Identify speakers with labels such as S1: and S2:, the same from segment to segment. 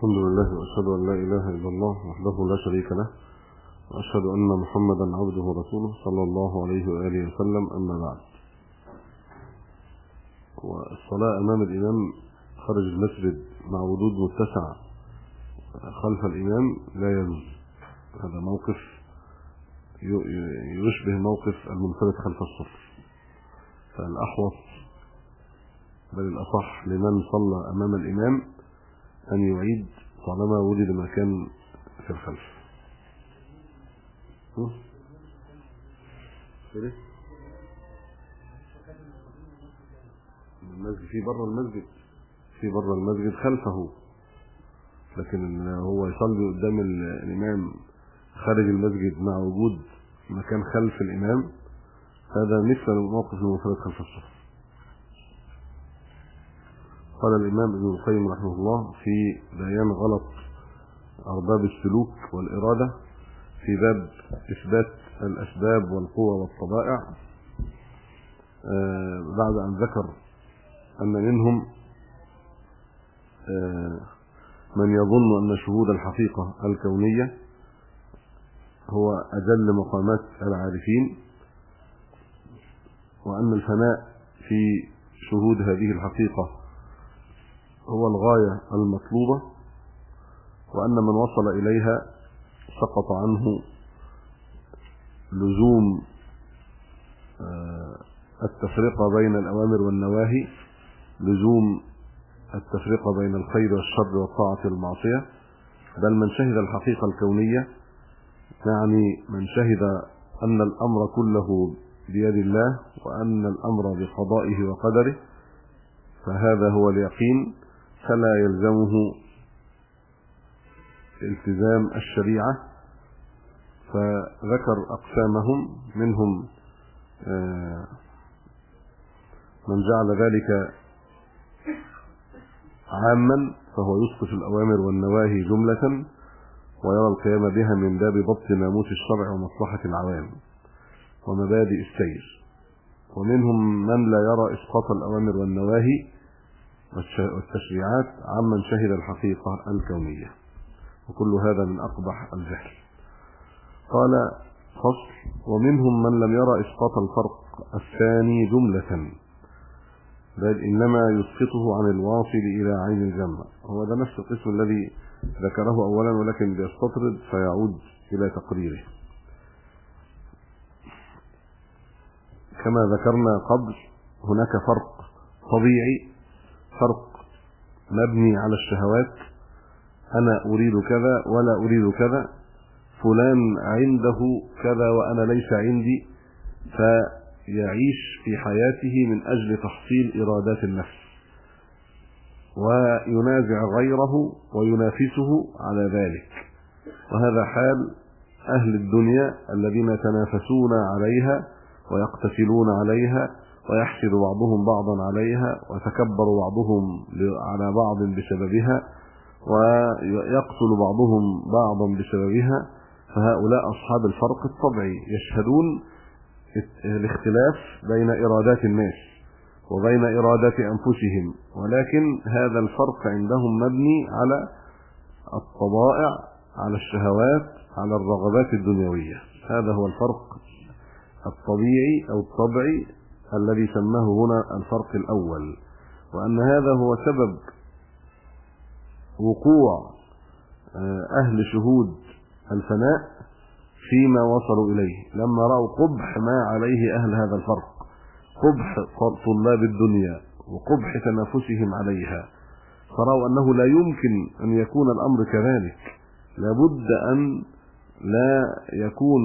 S1: الحمد لله وأشهد أن لا إله إلا الله وحده لا شريك له وأشهد أن محمدا عبده ورسوله صلى الله عليه وآله وسلم أما بعد والصلاة أمام الإمام خارج المسجد مع وجود متسع خلف الإمام لا يجوز هذا موقف يشبه موقف المنفرد خلف الصف فالأحوط بل الأصح لمن صلى أمام الإمام أن يعيد طالما وجد مكان في الخلف المسجد في بره المسجد في بره المسجد خلفه لكن هو يصلي قدام الإمام خارج المسجد مع وجود مكان خلف الإمام هذا مثل موقف المنفرد خلف الصف قال الإمام ابن القيم رحمه الله في بيان غلط أرباب السلوك والإرادة في باب إثبات الأسباب والقوى والطبائع آه بعد أن ذكر أن منهم آه من يظن أن شهود الحقيقة الكونية هو أجل مقامات العارفين وأن الفناء في شهود هذه الحقيقة هو الغاية المطلوبة وأن من وصل إليها سقط عنه لزوم التفرقة بين الأوامر والنواهي لزوم التفرقة بين الخير والشر والطاعة والمعصية بل من شهد الحقيقة الكونية يعني من شهد أن الأمر كله بيد الله وأن الأمر بقضائه وقدره فهذا هو اليقين فلا يلزمه التزام الشريعة فذكر أقسامهم منهم من جعل ذلك عاما فهو يسقط الأوامر والنواهي جملة ويرى القيام بها من باب ضبط ناموس الشرع ومصلحة العوام ومبادئ السير ومنهم من لا يرى إسقاط الأوامر والنواهي والتشريعات عمن شهد الحقيقة الكونية وكل هذا من أقبح الجهل قال فصل ومنهم من لم يرى إسقاط الفرق الثاني جملة بل إنما يسقطه عن الواصل إلى عين الجمع هو ده نفس القسم الذي ذكره أولا ولكن بيستطرد فيعود إلى تقريره كما ذكرنا قبل هناك فرق طبيعي فرق مبني على الشهوات أنا أريد كذا ولا أريد كذا فلان عنده كذا وأنا ليس عندي فيعيش في حياته من أجل تحصيل إرادات النفس وينازع غيره وينافسه على ذلك وهذا حال أهل الدنيا الذين يتنافسون عليها ويقتتلون عليها ويحسد بعضهم بعضا عليها ويتكبر بعضهم على بعض بسببها ويقتل بعضهم بعضا بسببها فهؤلاء أصحاب الفرق الطبعي يشهدون الاختلاف بين إرادات الناس وبين إرادات أنفسهم ولكن هذا الفرق عندهم مبني على الطبائع على الشهوات على الرغبات الدنيوية هذا هو الفرق الطبيعي أو الطبعي الذي سماه هنا الفرق الأول وأن هذا هو سبب وقوع أهل شهود الفناء فيما وصلوا إليه لما رأوا قبح ما عليه أهل هذا الفرق قبح طلاب الدنيا وقبح تنافسهم عليها فرأوا أنه لا يمكن أن يكون الأمر كذلك لابد أن لا يكون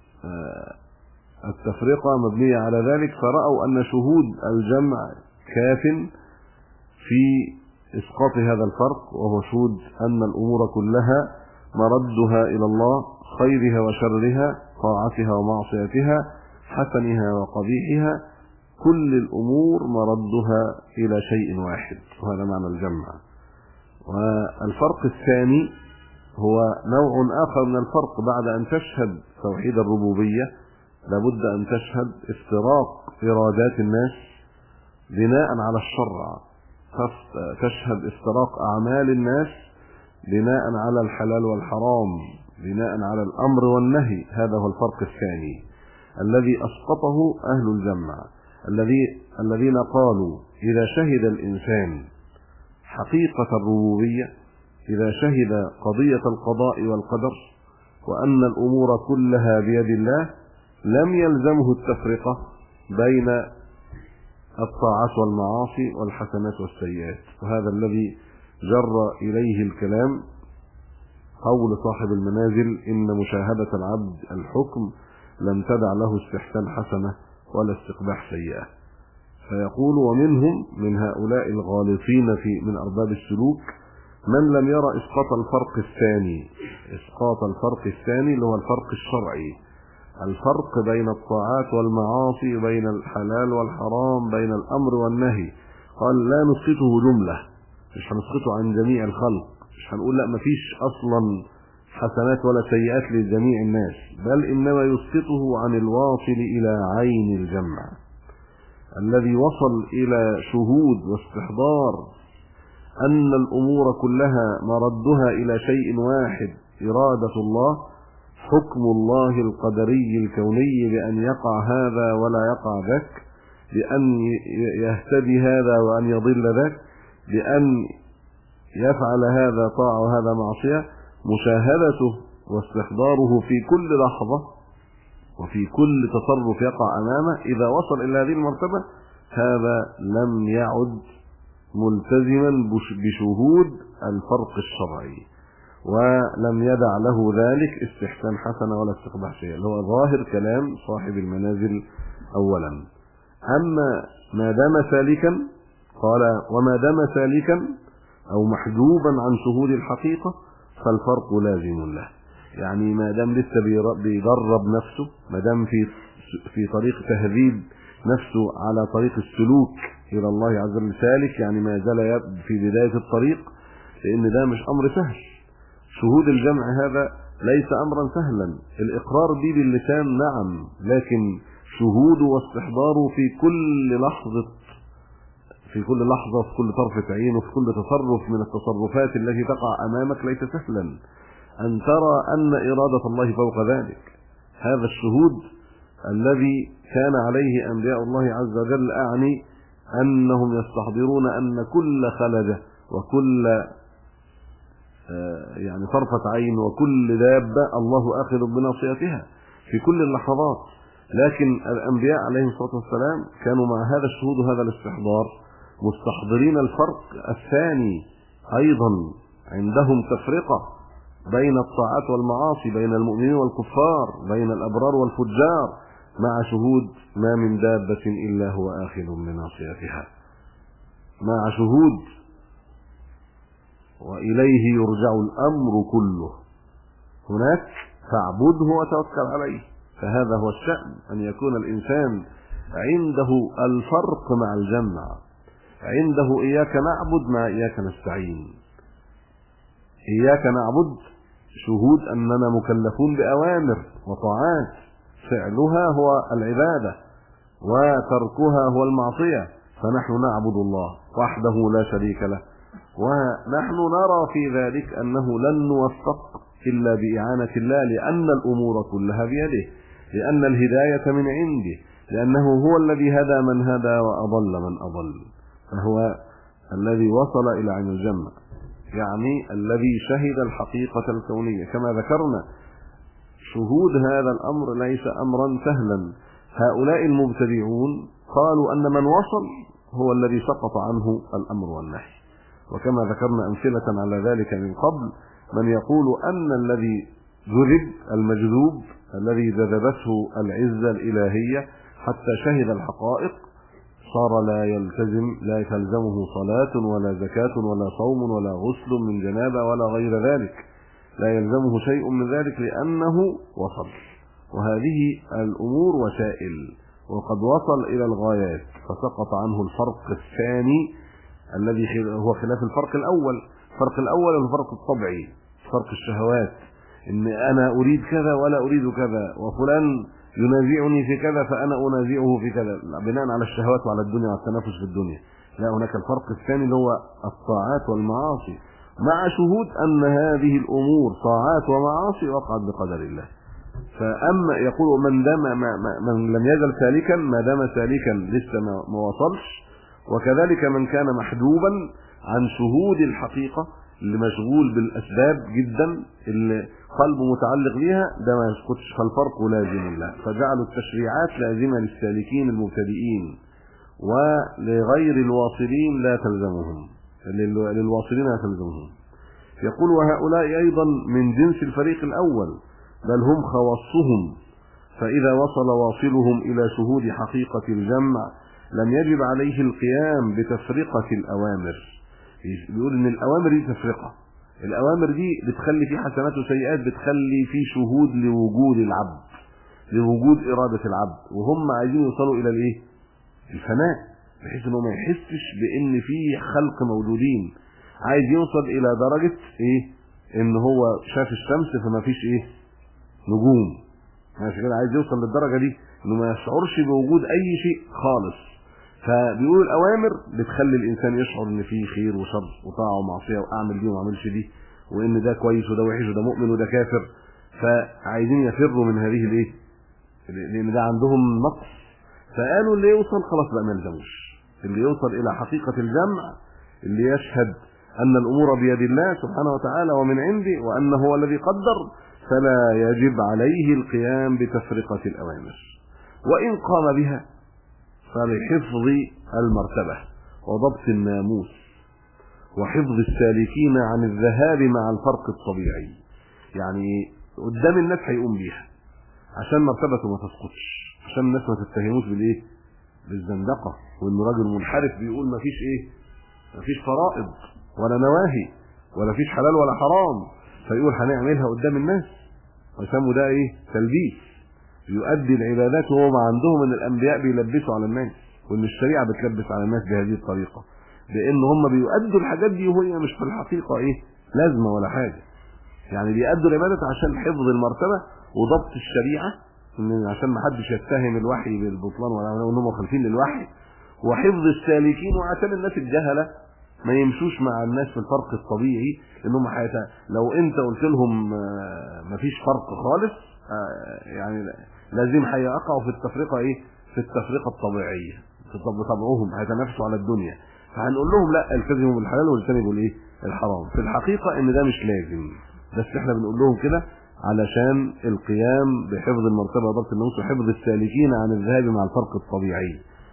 S1: التفرقة مبنية على ذلك فرأوا أن شهود الجمع كاف في إسقاط هذا الفرق وهو شهود أن الأمور كلها مردها إلى الله خيرها وشرها طاعتها ومعصيتها حسنها وقبيحها كل الأمور مردها إلى شيء واحد وهذا معنى الجمع والفرق الثاني هو نوع آخر من الفرق بعد أن تشهد توحيد الربوبية لابد أن تشهد افتراق إرادات الناس بناء على الشرع تشهد افتراق أعمال الناس بناء على الحلال والحرام بناء على الأمر والنهي هذا هو الفرق الثاني الذي أسقطه أهل الجمع الذي الذين قالوا إذا شهد الإنسان حقيقة الربوبية إذا شهد قضية القضاء والقدر وأن الأمور كلها بيد الله لم يلزمه التفرقة بين الطاعات والمعاصي والحسنات والسيئات وهذا الذي جر إليه الكلام قول صاحب المنازل إن مشاهدة العبد الحكم لم تدع له استحسان حسنة ولا استقباح سيئة فيقول ومنهم من هؤلاء الغالطين في من أرباب السلوك من لم يرى إسقاط الفرق الثاني إسقاط الفرق الثاني اللي هو الفرق الشرعي الفرق بين الطاعات والمعاصي بين الحلال والحرام بين الأمر والنهي قال لا نسقطه جملة مش هنسقطه عن جميع الخلق مش هنقول لا مفيش أصلا حسنات ولا سيئات لجميع الناس بل إنما يسقطه عن الواصل إلى عين الجمع الذي وصل إلى شهود واستحضار أن الأمور كلها مردها إلى شيء واحد إرادة الله حكم الله القدري الكوني بأن يقع هذا ولا يقع ذاك بأن يهتدي هذا وأن يضل ذاك بأن يفعل هذا طاعة وهذا معصية مشاهدته واستحضاره في كل لحظة وفي كل تصرف يقع أمامه إذا وصل إلى هذه المرتبة هذا لم يعد ملتزما بشهود الفرق الشرعي ولم يدع له ذلك استحسان حسنة ولا استقباح شيء اللي هو ظاهر كلام صاحب المنازل أولا أما ما دام سالكا قال وما دام سالكا أو محجوبا عن شهود الحقيقة فالفرق لازم له يعني ما دام لسه بيدرب نفسه ما دام في في طريق تهذيب نفسه على طريق السلوك الى الله عز وجل سالك يعني ما زال في بدايه الطريق لان ده مش امر سهل شهود الجمع هذا ليس امرا سهلا الاقرار به باللسان نعم لكن شهوده واستحضاره في كل لحظه في كل لحظة في كل طرفة عين وفي كل تصرف من التصرفات التي تقع أمامك ليس سهلا أن ترى أن إرادة الله فوق ذلك هذا الشهود الذي كان عليه أنبياء الله عز وجل أعني أنهم يستحضرون أن كل خلجة وكل يعني طرفة عين وكل دابة الله آخذ بناصيتها في كل اللحظات لكن الأنبياء عليهم الصلاة والسلام كانوا مع هذا الشهود وهذا الاستحضار مستحضرين الفرق الثاني أيضا عندهم تفرقة بين الطاعات والمعاصي بين المؤمنين والكفار بين الأبرار والفجار مع شهود ما من دابة إلا هو آخذ بناصيتها مع شهود وإليه يرجع الأمر كله هناك فاعبده وتوكل عليه فهذا هو الشأن أن يكون الإنسان عنده الفرق مع الجمع عنده إياك نعبد مع إياك نستعين إياك نعبد شهود أننا مكلفون بأوامر وطاعات فعلها هو العبادة وتركها هو المعصية فنحن نعبد الله وحده لا شريك له ونحن نرى في ذلك أنه لن نوفق إلا بإعانة الله لأن الأمور كلها بيده لأن الهداية من عنده لأنه هو الذي هدى من هدى وأضل من أضل فهو الذي وصل إلى عين الجنة يعني الذي شهد الحقيقة الكونية كما ذكرنا شهود هذا الأمر ليس أمرا سهلا هؤلاء المبتدعون قالوا أن من وصل هو الذي سقط عنه الأمر والنهي وكما ذكرنا أمثلة على ذلك من قبل من يقول أن الذي جذب المجذوب الذي جذبته العزة الإلهية حتى شهد الحقائق صار لا يلتزم لا تلزمه صلاة ولا زكاة ولا صوم ولا غسل من جنابة ولا غير ذلك لا يلزمه شيء من ذلك لأنه وصل وهذه الأمور وسائل وقد وصل إلى الغايات فسقط عنه الفرق الثاني الذي هو خلاف الفرق الأول الفرق الأول هو الفرق الطبعي فرق الشهوات إن أنا أريد كذا ولا أريد كذا وفلان ينازعني في كذا فأنا أنازعه في كذا بناء على الشهوات وعلى الدنيا والتنافس في الدنيا لا هناك الفرق الثاني اللي هو الطاعات والمعاصي مع شهود أن هذه الأمور طاعات ومعاصي وقعت بقدر الله فأما يقول من دام ما من لم يزل سالكا ما دام سالكا لسه ما وصلش وكذلك من كان محجوبا عن شهود الحقيقة اللي مشغول بالأسباب جدا اللي قلبه متعلق بيها ده ما يسقطش فالفرق لازم له فجعلوا التشريعات لازمة للسالكين المبتدئين ولغير الواصلين لا تلزمهم للواصلين لا تلزمهم يقول وهؤلاء أيضا من جنس الفريق الأول بل هم خواصهم فإذا وصل واصلهم إلى شهود حقيقة الجمع لم يجب عليه القيام بتفرقة الأوامر بيقول إن الأوامر دي تفرقة الأوامر دي بتخلي في حسنات وسيئات بتخلي في شهود لوجود العبد لوجود إرادة العبد وهم عايزين يوصلوا إلى الإيه؟ الفناء بحيث إنه ما يحسش بإن في خلق موجودين عايز يوصل إلى درجة إيه؟ إن هو شاف الشمس فما فيش إيه؟ نجوم ماشي كده عايز يوصل للدرجة دي إنه ما يشعرش بوجود أي شيء خالص فبيقول الاوامر بتخلي الانسان يشعر ان في خير وشر وطاعه ومعصيه واعمل دي وما اعملش دي وان ده كويس وده وحش وده مؤمن وده كافر فعايزين يفروا من هذه الايه لان ده عندهم نقص فقالوا اللي يوصل خلاص بقى ما يلزموش اللي يوصل الى حقيقه الجمع اللي يشهد ان الامور بيد الله سبحانه وتعالى ومن عنده وانه هو الذي قدر فلا يجب عليه القيام بتفرقه الاوامر وان قام بها فلحفظ المرتبة وضبط الناموس وحفظ السالكين عن الذهاب مع الفرق الطبيعي يعني قدام الناس هيقوم بيها عشان مرتبته ما تسقطش عشان الناس ما تتهموش بالايه بالزندقة وانه راجل منحرف بيقول ما فيش ايه ما فيش فرائض ولا نواهي ولا فيش حلال ولا حرام فيقول هنعملها قدام الناس ويسموا ده ايه تلبيس يؤدي العبادات وهو ما عندهم ان الانبياء بيلبسوا على الناس وان الشريعه بتلبس على الناس بهذه الطريقه لان هم بيؤدوا الحاجات دي وهي مش في الحقيقه ايه لازمه ولا حاجه يعني بيأدوا العبادة عشان حفظ المرتبة وضبط الشريعة إن عشان ما حدش يتهم الوحي بالبطلان ولا ان هم مخالفين للوحي وحفظ السالكين وعشان الناس الجهلة ما يمشوش مع الناس في الفرق الطبيعي انهم حياتا لو انت قلت لهم ما فيش فرق خالص يعني لازم هيقعوا في التفرقه ايه في التفرقه الطبيعيه في طبعهم هيتنافسوا على الدنيا فهنقول لهم لا التزموا بالحلال واجتنبوا الايه الحرام في الحقيقه ان ده مش لازم بس احنا بنقول لهم كده علشان القيام بحفظ المرتبه وضبط النفوس وحفظ السالكين عن الذهاب مع الفرق الطبيعي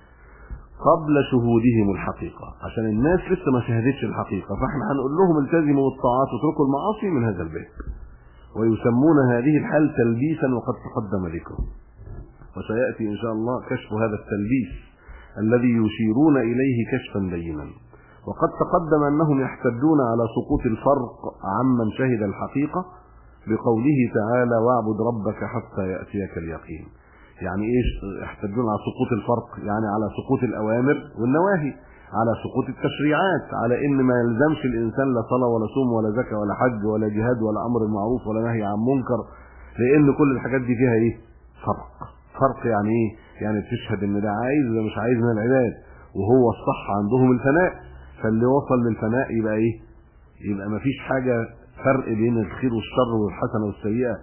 S1: قبل شهودهم الحقيقة عشان الناس لسه ما شهدتش الحقيقة فاحنا هنقول لهم التزموا الطاعات واتركوا المعاصي من هذا الباب ويسمون هذه الحال تلبيسا وقد تقدم ذكره وسيأتي إن شاء الله كشف هذا التلبيس الذي يشيرون إليه كشفا بينا وقد تقدم أنهم يحتجون على سقوط الفرق عمن شهد الحقيقة بقوله تعالى واعبد ربك حتى يأتيك اليقين يعني ايش يحتجون على سقوط الفرق يعني على سقوط الأوامر والنواهي على سقوط التشريعات على ان ما يلزمش الانسان لا صلاه ولا صوم ولا زكاه ولا حج ولا جهاد ولا امر بالمعروف ولا نهي عن منكر لان كل الحاجات دي فيها ايه فرق فرق يعني ايه يعني بتشهد ان ده عايز وده مش عايز من العباد وهو الصح عندهم الفناء فاللي وصل للفناء يبقى ايه يبقى ما فيش حاجه فرق بين الخير والشر والحسنه والسيئه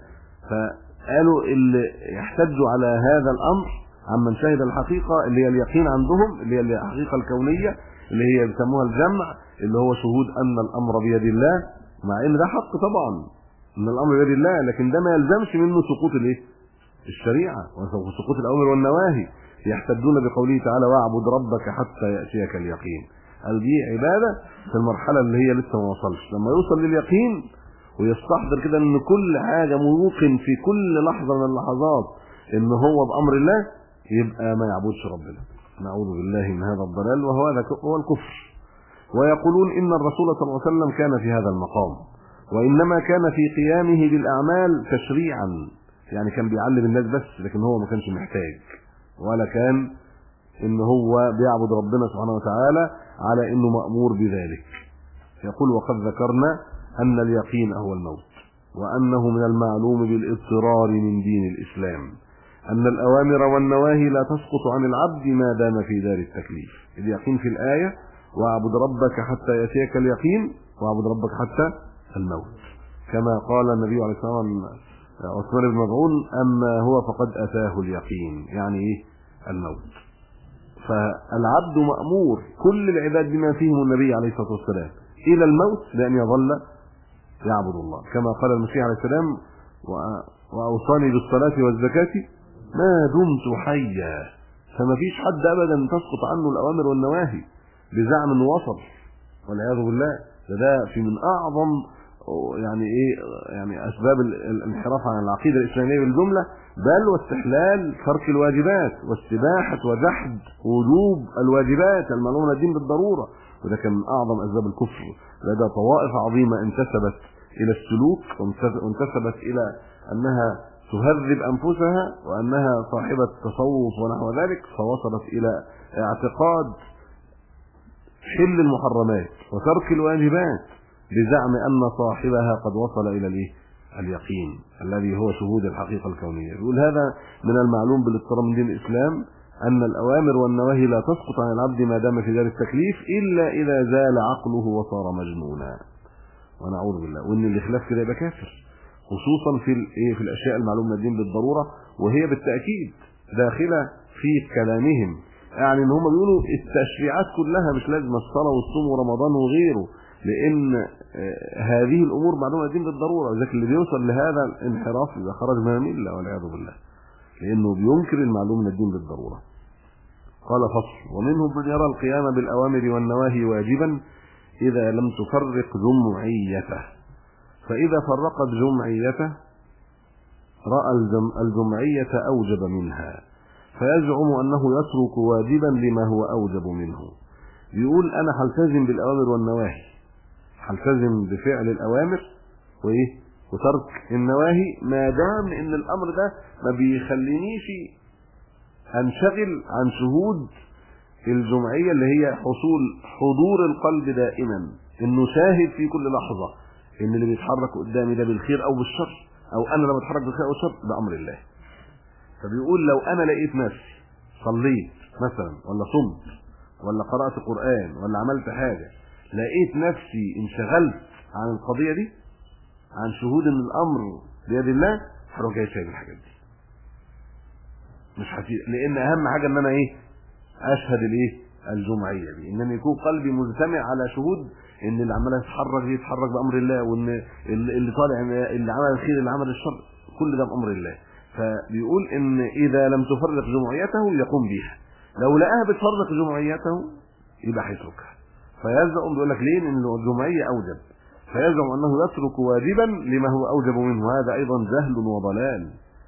S1: فقالوا اللي يحتجوا على هذا الامر عمن شهد الحقيقة اللي هي اليقين عندهم اللي هي الحقيقة الكونية اللي هي بيسموها الجمع اللي هو شهود أن الأمر بيد الله مع إن ده حق طبعا أن الأمر بيد الله لكن ده ما يلزمش منه سقوط الإيه؟ الشريعة وسقوط الأوامر والنواهي يحتجون بقوله تعالى واعبد ربك حتى يأتيك اليقين قال دي عبادة في المرحلة اللي هي لسه ما وصلش لما يوصل لليقين ويستحضر كده ان كل حاجة موقن في كل لحظة من اللحظات ان هو بأمر الله يبقى ما يعبدش ربنا نعوذ بالله من هذا الضلال وهو هذا هو الكفر ويقولون ان الرسول صلى الله عليه وسلم كان في هذا المقام وانما كان في قيامه بالاعمال تشريعا يعني كان بيعلم الناس بس لكن هو ما كانش محتاج ولا كان ان هو بيعبد ربنا سبحانه وتعالى على انه مامور بذلك يقول وقد ذكرنا ان اليقين هو الموت وانه من المعلوم بالاضطرار من دين الاسلام أن الأوامر والنواهي لا تسقط عن العبد ما دام في دار التكليف اليقين في الآية واعبد ربك حتى يأتيك اليقين واعبد ربك حتى الموت كما قال النبي عليه الصلاه والسلام عثمان بن مظعون اما هو فقد اتاه اليقين يعني ايه الموت فالعبد مامور كل العباد بما فيهم النبي عليه الصلاه والسلام الى الموت بان يظل يعبد الله كما قال المسيح عليه السلام واوصاني بالصلاه والزكاه ما دمت حيا فما فيش حد ابدا تسقط عنه الاوامر والنواهي بزعم انه وصل والعياذ بالله ده, ده في من اعظم يعني ايه يعني اسباب الانحراف عن العقيده الاسلاميه بالجمله بل واستحلال ترك الواجبات واستباحه وجحد وجوب الواجبات المعلومه الدين بالضروره وده كان من اعظم اسباب الكفر لدى طوائف عظيمه انتسبت الى السلوك وانتسبت الى انها تهذب انفسها وانها صاحبه تصوف ونحو ذلك فوصلت الى اعتقاد حل المحرمات وترك الواجبات بزعم ان صاحبها قد وصل الى الايه اليقين الذي هو شهود الحقيقه الكونيه يقول هذا من المعلوم بالاضطراب من دين الاسلام ان الاوامر والنواهي لا تسقط عن العبد ما دام في دار التكليف الا اذا زال عقله وصار مجنونا ونعوذ بالله وان اللي خلاف كده يبقى كافر خصوصا في الايه في الاشياء المعلومه من الدين بالضروره وهي بالتاكيد داخله في كلامهم يعني ان هم بيقولوا التشريعات كلها مش لازم الصلاه والصوم ورمضان وغيره لان هذه الامور معلومه الدين بالضروره ذاك اللي بيوصل لهذا الانحراف اذا خرج من المله والعياذ بالله لانه بينكر المعلوم من الدين بالضروره قال فصل ومنهم من يرى القيام بالاوامر والنواهي واجبا اذا لم تفرق جمعيته فاذا فرقت جمعيته راى الجمعيه اوجب منها فيزعم انه يترك واجبا لما هو اوجب منه بيقول انا هلتزم بالاوامر والنواهي هلتزم بفعل الاوامر وايه وترك النواهي ما دام ان الامر ده ما بيخلينيش انشغل عن شهود الجمعيه اللي هي حصول حضور القلب دائما انه شاهد في كل لحظه ان اللي بيتحرك قدامي ده بالخير او بالشر او انا لما اتحرك بالخير او بالشر ده امر الله فبيقول لو انا لقيت نفسي صليت مثلا ولا صمت ولا قرات قران ولا عملت حاجه لقيت نفسي انشغلت عن القضيه دي عن شهود ان الامر بيد الله هروح جاي سايب الحاجات دي مش هتي... لان اهم حاجه ان انا ايه اشهد الايه الجمعيه دي ان يكون قلبي مجتمع على شهود ان اللي عمال يتحرك يتحرك بامر الله وان اللي طالع اللي عمل الخير اللي عمل الشر كل ده بامر الله فبيقول ان اذا لم تفرق جمعيته يقوم بها لو لقاها بتفرق جمعيته يبقى هيتركها فيزعم بيقول لك ليه ان الجمعيه اوجب فيزعم انه يترك واجبا لما هو اوجب منه هذا ايضا جهل وضلال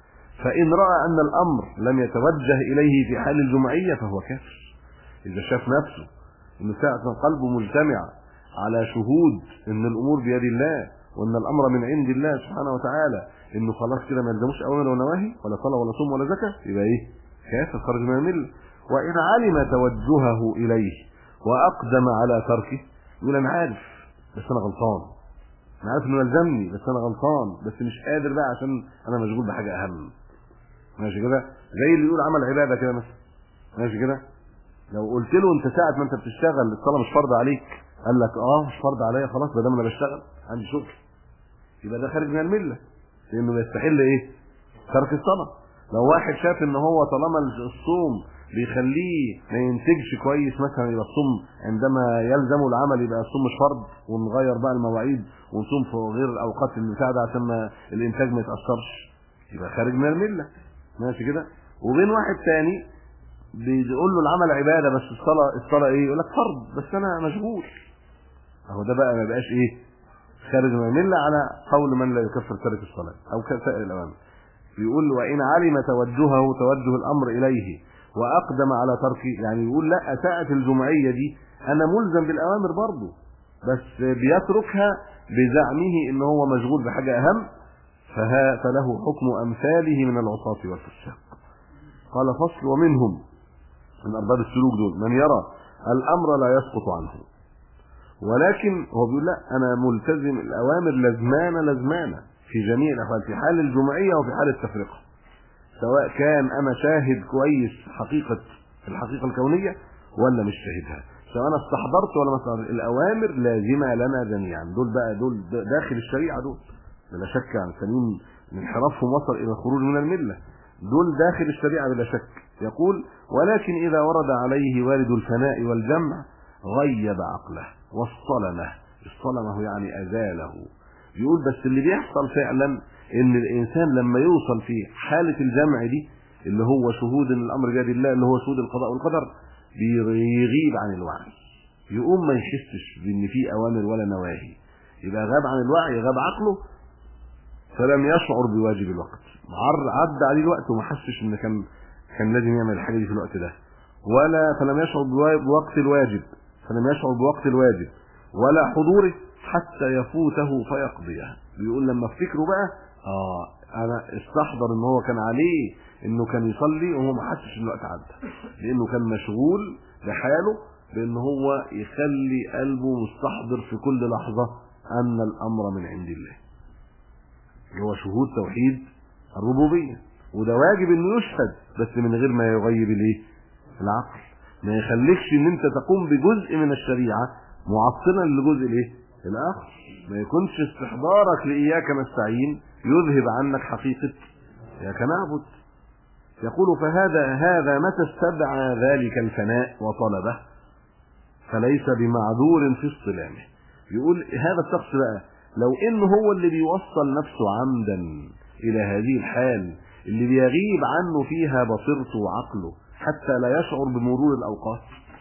S1: فان راى ان الامر لم يتوجه اليه في حال الجمعيه فهو كافر اذا شاف نفسه ان ساعه ما قلبه مجتمع على شهود ان الامور بيد الله وان الامر من عند الله سبحانه وتعالى انه خلاص كده ما يلزموش اوامر ونواهي ولا صلاه ولا صوم ولا زكاه يبقى ايه كافر خرج من المله وان علم توجهه اليه واقدم على تركه يقول انا عارف بس انا غلطان انا عارف انه يلزمني بس انا غلطان بس مش قادر بقى عشان انا مشغول بحاجه اهم ماشي كده زي اللي يقول عمل عباده كده مثلا ماشي كده لو قلت له انت ساعه ما انت بتشتغل الصلاه مش فرض عليك قال لك اه مش فرض عليا خلاص ما دام انا بشتغل عندي شغل يبقى ده خارج من المله لانه يستحل ايه ترك الصلاه لو واحد شاف ان هو طالما الصوم بيخليه ما ينتجش كويس مثلا يبقى الصوم عندما يلزمه العمل يبقى الصوم مش فرض ونغير بقى المواعيد ونصوم في غير الاوقات المساعده عشان ما الانتاج ما يتاثرش يبقى خارج من المله ماشي كده وبين واحد تاني بيقول له العمل عباده بس الصلاه الصلاه ايه يقول لك فرض بس انا مشغول اهو ده بقى ما بقاش ايه خارج من المله على قول من لا يكفر ترك الصلاه او كسائر الاوامر بيقول وان علم توجهه توجه الامر اليه واقدم على تركه يعني يقول لا ساعه الجمعيه دي انا ملزم بالاوامر برضه بس بيتركها بزعمه ان هو مشغول بحاجه اهم فها فله حكم امثاله من العصاة والفساق قال فصل ومنهم من ارباب السلوك دول من يرى الامر لا يسقط عنه ولكن هو بيقول لا انا ملتزم الاوامر لزمانه لزمانه في جميع الاحوال في حال الجمعيه وفي حال التفرقه سواء كان انا شاهد كويس حقيقه الحقيقه الكونيه ولا مش شاهدها سواء انا استحضرت ولا ما استحضرت الاوامر لازمه لنا جميعا دول بقى دول داخل الشريعه دول بلا شك عن سليم انحرافهم وصل الى الخروج من المله دول داخل الشريعه بلا شك يقول ولكن اذا ورد عليه وارد الفناء والجمع غيب عقله واصطلمه اصطلمه يعني ازاله يقول بس اللي بيحصل فعلا ان الانسان لما يوصل في حاله الجمع دي اللي هو شهود ان الامر بيد الله اللي هو شهود القضاء والقدر بيغيب عن الوعي يقوم ما يحسش بان في اوامر ولا نواهي يبقى غاب عن الوعي غاب عقله فلم يشعر بواجب الوقت عدى عليه الوقت وما حسش ان كان كان لازم يعمل الحاجه دي في الوقت ده ولا فلم يشعر بوقت الواجب فلم يشعر بوقت الواجب ولا حضوره حتى يفوته فيقضيها بيقول لما افتكره بقى اه انا استحضر ان هو كان عليه انه كان يصلي وهو ما حسش الوقت عدى لانه كان مشغول بحاله بان هو يخلي قلبه مستحضر في كل لحظه ان الامر من عند الله اللي هو شهود توحيد الربوبيه وده واجب انه يشهد بس من غير ما يغيب الايه العقل ما يخليكش ان انت تقوم بجزء من الشريعه معطلا لجزء الايه الاخر ما يكونش استحضارك لاياك نستعين يذهب عنك حقيقه اياك نعبد يقول فهذا هذا متى استدعى ذلك الفناء وطلبه فليس بمعذور في اصطلامه يقول هذا الشخص بقى لو ان هو اللي بيوصل نفسه عمدا الى هذه الحال اللي بيغيب عنه فيها بصيرته وعقله حتى لا يشعر بمرور الاوقات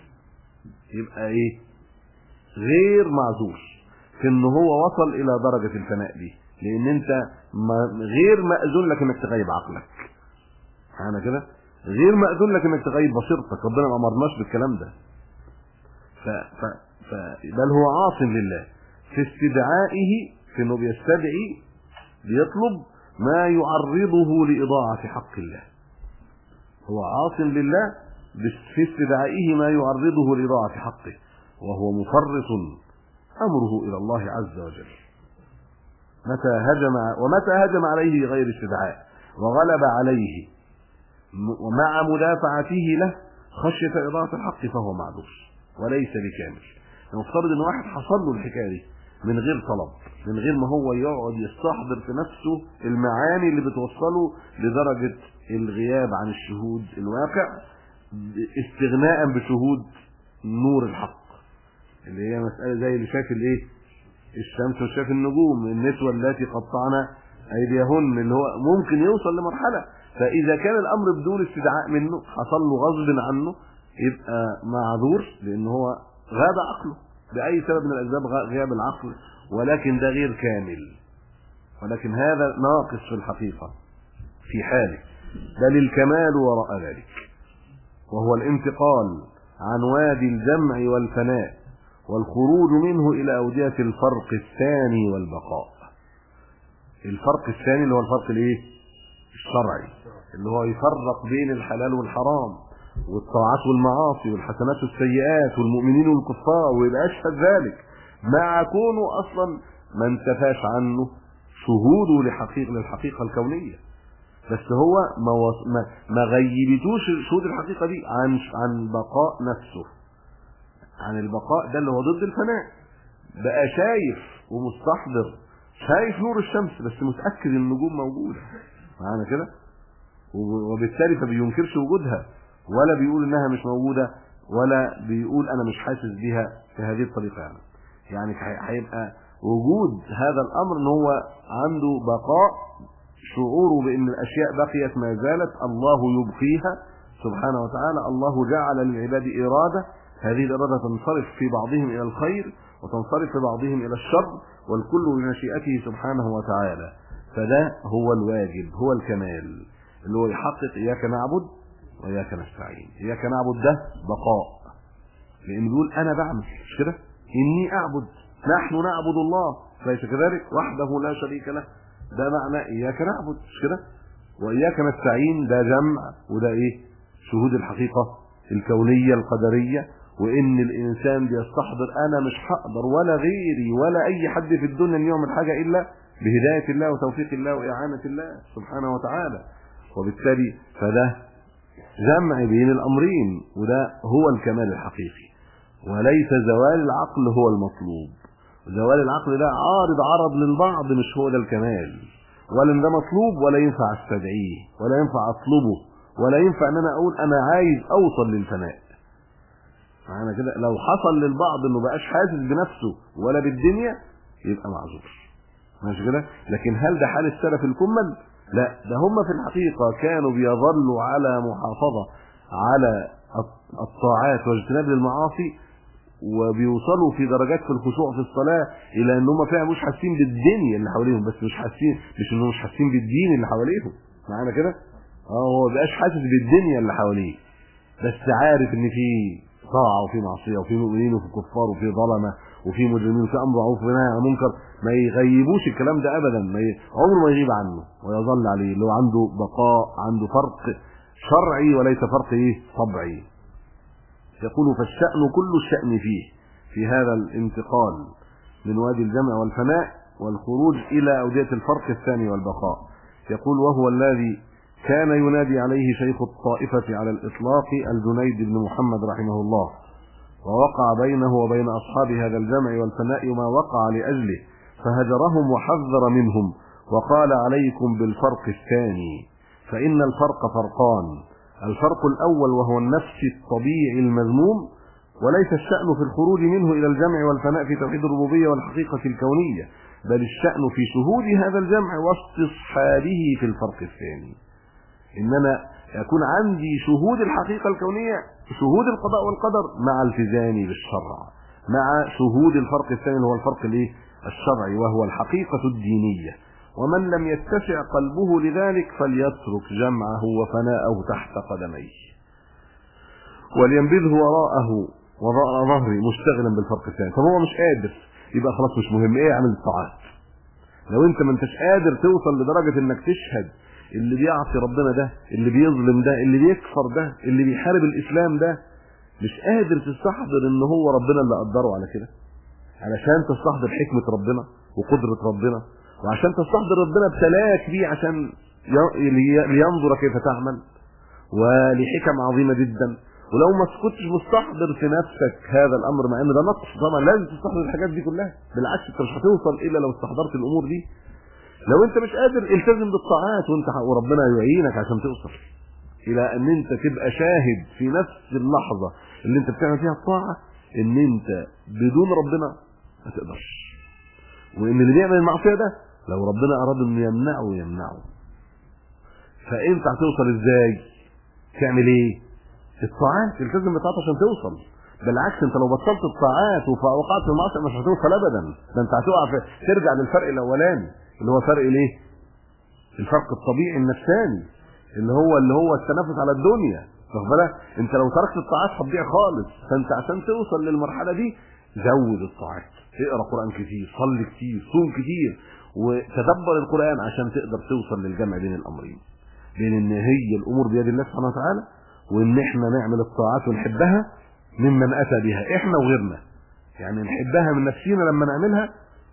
S1: يبقى ايه غير معذور في ان هو وصل الى درجه الفناء دي لان انت غير ماذون لك انك تغيب عقلك انا كده غير ماذون لك انك تغيب بصيرتك ربنا ما امرناش بالكلام ده ف ف ف بل هو عاص لله في استدعائه في انه بيستدعي بيطلب ما يعرضه لاضاعه حق الله هو عاص لله في استدعائه ما يعرضه لاضاعه حقه وهو مفرط امره الى الله عز وجل متى هجم ومتى هجم عليه بغير استدعاء وغلب عليه ومع مدافعته له خشيه اضاعه الحق فهو معذور وليس بكامل المفترض ان واحد حصل له الحكايه دي من غير طلب من غير ما هو يقعد يستحضر في نفسه المعاني اللي بتوصله لدرجه الغياب عن الشهود الواقع استغناء بشهود نور الحق اللي هي مساله زي اللي شاف الايه الشمس وشاف النجوم النسوه التي قطعنا ايديهن اللي هو ممكن يوصل لمرحله فاذا كان الامر بدون استدعاء منه حصل له غصب عنه يبقى معذور لان هو غاب عقله باي سبب من الاسباب غياب العقل ولكن ده غير كامل ولكن هذا ناقص في الحقيقه في حاله بل الكمال وراء ذلك وهو الانتقال عن وادي الجمع والفناء والخروج منه الى اوديه الفرق الثاني والبقاء الفرق الثاني اللي هو الفرق الايه الشرعي اللي هو يفرق بين الحلال والحرام والطاعات والمعاصي والحسنات والسيئات والمؤمنين والكفار ويبقى اشهد ذلك مع كونه اصلا ما انتفاش عنه شهوده لحقيقه للحقيقه الكونيه بس هو ما وص... ما, ما غيبتوش شهود الحقيقه دي عن عن بقاء نفسه عن البقاء ده اللي هو ضد الفناء بقى شايف ومستحضر شايف نور الشمس بس متاكد ان النجوم موجوده معانا كده وبالتالي فبينكرش وجودها ولا بيقول انها مش موجوده ولا بيقول انا مش حاسس بيها في هذه الطريقه يعني يعني هيبقى وجود هذا الامر ان هو عنده بقاء شعوره بان الاشياء بقيت ما زالت الله يبقيها سبحانه وتعالى الله جعل للعباد اراده هذه الاراده تنصرف في بعضهم الى الخير وتنصرف في بعضهم الى الشر والكل بمشيئته سبحانه وتعالى فده هو الواجب هو الكمال اللي هو يحقق اياك نعبد واياك نستعين اياك نعبد ده بقاء لان بيقول انا بعمل مش كده اني اعبد نحن نعبد الله ليس كذلك وحده لا شريك له ده معنى اياك نعبد مش كده واياك نستعين ده جمع وده ايه شهود الحقيقه الكونيه القدريه وان الانسان بيستحضر انا مش هقدر ولا غيري ولا اي حد في الدنيا ان يعمل حاجه الا بهدايه الله وتوفيق الله واعانه الله سبحانه وتعالى وبالتالي فده جمع بين الامرين وده هو الكمال الحقيقي وليس زوال العقل هو المطلوب زوال العقل ده عارض عرض للبعض مش هو ده الكمال ولا ده مطلوب ولا ينفع استدعيه ولا ينفع اطلبه ولا ينفع ان انا اقول انا عايز اوصل للفناء معنى كده لو حصل للبعض انه بقاش حاسس بنفسه ولا بالدنيا يبقى معذور ماشي كده لكن هل ده حال السلف الكمل لا ده هم في الحقيقة كانوا بيظلوا على محافظة على الطاعات واجتناب المعاصي وبيوصلوا في درجات في الخشوع في الصلاة إلى أن هم فعلا مش حاسين بالدنيا اللي حواليهم بس مش حاسين مش أنهم مش حاسين بالدين اللي حواليهم معانا كده اه هو بقاش حاسس بالدنيا اللي حواليه بس عارف ان في طاعه وفي معصيه وفي مؤمنين وفي كفار وفي ظلمه وفي مجرمين وفي امر معروف ونهي عن منكر ما يغيبوش الكلام ده ابدا ما ي... عمره ما يغيب عنه ويظل عليه اللي هو عنده بقاء عنده فرق شرعي وليس فرق ايه طبعي يقول فالشأن كل الشأن فيه في هذا الانتقال من وادي الجمع والفناء والخروج إلى أودية الفرق الثاني والبقاء يقول وهو الذي كان ينادي عليه شيخ الطائفة على الإطلاق الجنيد بن محمد رحمه الله ووقع بينه وبين أصحاب هذا الجمع والفناء ما وقع لأجله فهجرهم وحذر منهم وقال عليكم بالفرق الثاني فإن الفرق فرقان الفرق الأول وهو النفس الطبيعي المذموم وليس الشأن في الخروج منه إلى الجمع والفناء في توحيد الربوبية والحقيقة الكونية بل الشأن في شهود هذا الجمع واستصحابه في الفرق الثاني إن أنا يكون عندي شهود الحقيقة الكونية شهود القضاء والقدر مع التزامي بالشرع مع شهود الفرق الثاني هو الفرق الايه الشرعي وهو الحقيقة الدينية ومن لم يتسع قلبه لذلك فليترك جمعه وفناءه تحت قدميه ولينبذه وراءه وراء ظهره مشتغلا بالفرق الثاني طب هو مش قادر يبقى خلاص مش مهم ايه اعمل الطاعات لو انت ما انتش قادر توصل لدرجة انك تشهد اللي بيعصي ربنا ده اللي بيظلم ده اللي بيكفر ده اللي بيحارب الاسلام ده مش قادر تستحضر ان هو ربنا اللي قدره على كده علشان تستحضر حكمة ربنا وقدرة ربنا وعشان تستحضر ربنا ابتلاك بيه عشان لينظر كيف تعمل ولحكم عظيمة جدا ولو ما كنتش مستحضر في نفسك هذا الامر مع ان ده نقص طبعا لازم تستحضر الحاجات دي كلها بالعكس انت مش هتوصل الا لو استحضرت الامور دي لو انت مش قادر التزم بالطاعات وانت وربنا يعينك عشان توصل الى ان انت تبقى شاهد في نفس اللحظة اللي انت بتعمل فيها الطاعة ان انت بدون ربنا ما تقدرش وان اللي بيعمل المعصية ده لو ربنا اراد انه يمنعه يمنعه فانت هتوصل ازاي تعمل ايه الطاعات تلتزم بالطاعات عشان توصل بالعكس انت لو بطلت الطاعات ووقعت في المعصيه مش هتوصل ابدا ده انت هتقع في ترجع للفرق الاولاني اللي هو فرق ليه الفرق الطبيعي النفساني اللي هو اللي هو التنافس على الدنيا واخد بالك انت لو تركت الطاعات هتضيع خالص فانت عشان توصل للمرحله دي زود الطاعات اقرا قران كتير صلي كتير صوم كتير وتدبر القران عشان تقدر توصل للجمع بين الامرين بين ان هي الامور بيد الله سبحانه وتعالى وان احنا نعمل الطاعات ونحبها ممن اتى بها احنا وغيرنا يعني نحبها من نفسنا لما نعملها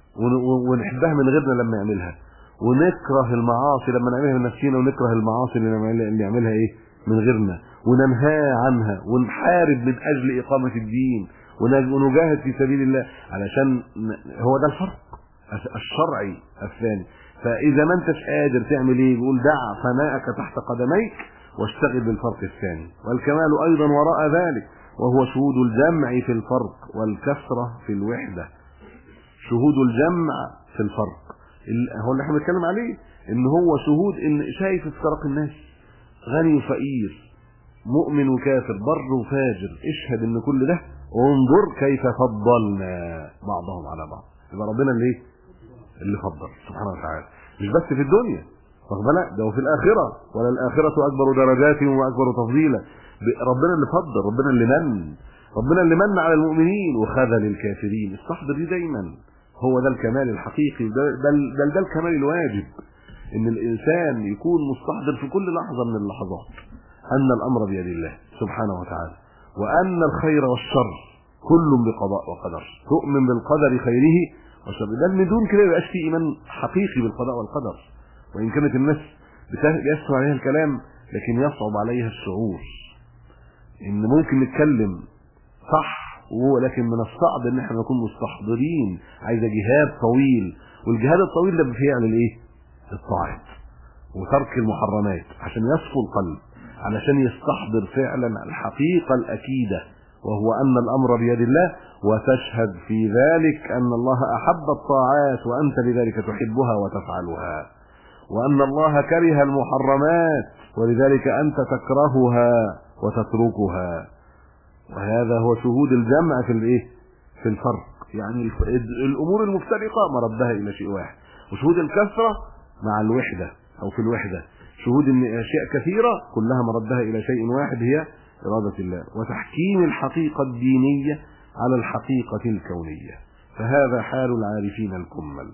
S1: ونحبها من غيرنا لما يعملها ونكره المعاصي لما نعملها من نفسنا ونكره المعاصي اللي نعملها ايه من غيرنا وننهى عنها ونحارب من اجل اقامه الدين ونجاهد في سبيل الله علشان هو ده الفرق الشرعي الثاني فاذا ما انتش قادر تعمل ايه بيقول دع فناءك تحت قدميك واشتغل بالفرق الثاني والكمال ايضا وراء ذلك وهو شهود الجمع في الفرق والكثره في الوحده شهود الجمع في الفرق هو اللي احنا بنتكلم عليه ان هو شهود ان شايف افتراق الناس غني وفقير مؤمن وكافر بر وفاجر اشهد ان كل ده انظر كيف فضلنا بعضهم على بعض يبقى ربنا اللي ايه اللي فضل سبحانه وتعالى مش بس في الدنيا واخد بالك ده وفي الاخره ولا الاخره اكبر درجات واكبر تفضيلا ربنا اللي فضل ربنا اللي من ربنا اللي من على المؤمنين وخذل الكافرين استحضر دي دايما هو ده الكمال الحقيقي بل بل ده الكمال الواجب ان الانسان يكون مستحضر في كل لحظه من اللحظات ان الامر بيد الله سبحانه وتعالى وان الخير والشر كل بقضاء وقدر تؤمن بالقدر خيره وشره ده من دون كده يبقاش في ايمان حقيقي بالقضاء والقدر وان كانت الناس بيسمع عليها الكلام لكن يصعب عليها الشعور ان ممكن نتكلم صح ولكن من الصعب ان احنا نكون مستحضرين عايزه جهاد طويل والجهاد الطويل ده بيعمل ايه الطاعات وترك المحرمات عشان يصفو القلب علشان يستحضر فعلا الحقيقه الاكيده وهو ان الامر بيد الله وتشهد في ذلك ان الله احب الطاعات وانت لذلك تحبها وتفعلها وان الله كره المحرمات ولذلك انت تكرهها وتتركها وهذا هو شهود الجمع في الايه في الفرق يعني الامور المفترقه مردها الى شيء واحد وشهود الكثره مع الوحده او في الوحده شهود ان اشياء كثيره كلها مردها الى شيء واحد هي اراده الله وتحكيم الحقيقه الدينيه على الحقيقه الكونيه فهذا حال العارفين الكمل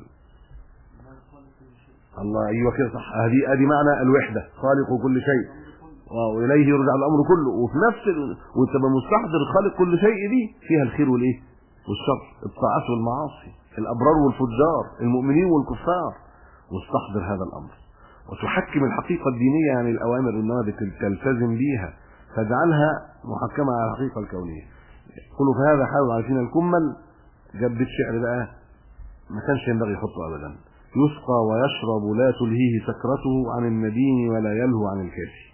S1: الله ايوه كده صح هذه ادي معنى الوحده خالق كل شيء واليه يرجع الامر كله وفي نفس ال... وتبقى مستحضر خالق كل شيء دي فيها الخير والايه والشر الطاعات والمعاصي الابرار والفجار المؤمنين والكفار واستحضر هذا الامر وتحكم الحقيقه الدينيه يعني الاوامر والنواهي تلتزم بيها تجعلها محكمه على الحقيقه الكونيه يقولوا فهذا حال العارفين الكمل جاب بيت شعر بقى ما كانش ينبغي يحطه ابدا يسقى ويشرب لا تلهيه سكرته عن الندين ولا يلهو عن الكافي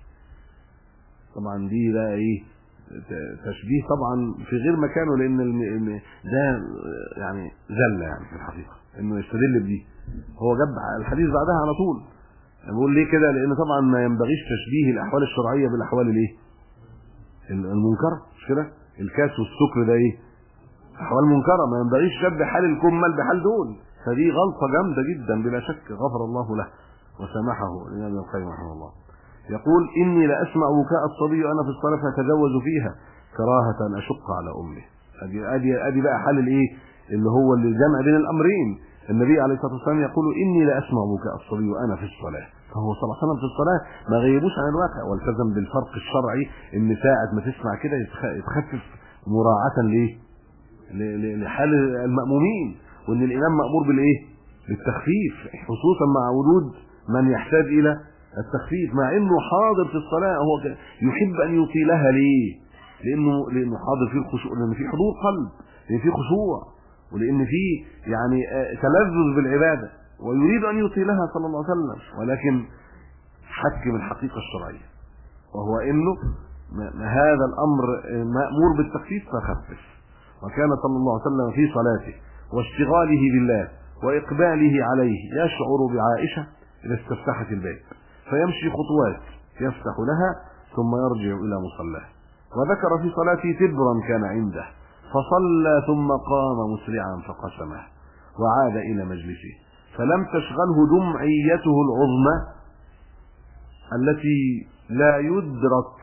S1: طبعا دي بقى ايه تشبيه طبعا في غير مكانه لان ده يعني زله يعني في الحقيقه انه يستدل بدي هو جاب الحديث بعدها على طول بقول ليه كده لان طبعا ما ينبغيش تشبيه الاحوال الشرعيه بالاحوال الايه المنكره مش كده الكاس والسكر ده ايه احوال منكره ما ينبغيش شبه حال الكمل بحال دول فدي غلطه جامده جدا بلا شك غفر الله له وسامحه الامام القيم رحمه الله يقول إني لأسمع بكاء الصبي وأنا في الصلاة فأتجوز فيها كراهة أن أشق على أمه أدي, أدي, أدي بقى حل الإيه اللي هو اللي جمع بين الأمرين النبي عليه الصلاة والسلام يقول إني لأسمع بكاء الصبي وأنا في الصلاة فهو صلى الله عليه وسلم في الصلاة ما غيبوش عن الواقع والتزم بالفرق الشرعي إن ساعة ما تسمع كده يتخفف مراعاة لإيه لحال المأمومين وإن الإمام مأمور بالإيه بالتخفيف خصوصا مع وجود من يحتاج إلى التخفيف مع انه حاضر في الصلاه هو يحب ان يطيلها ليه لانه لانه حاضر فيه الخشوع لان في حضور قلب لان في خشوع ولان في يعني تلذذ بالعباده ويريد ان يطيلها صلى الله عليه وسلم ولكن حكم الحقيقه الشرعيه وهو انه هذا الامر مامور بالتخفيف فخفف وكان صلى الله عليه وسلم في صلاته واشتغاله بالله واقباله عليه يشعر بعائشه اذا استفتحت الباب فيمشي خطوات يفتح لها ثم يرجع إلى مصلاه وذكر في صلاته تبرا كان عنده فصلى ثم قام مسرعا فقسمه وعاد إلى مجلسه فلم تشغله دمعيته العظمى التي لا يدرك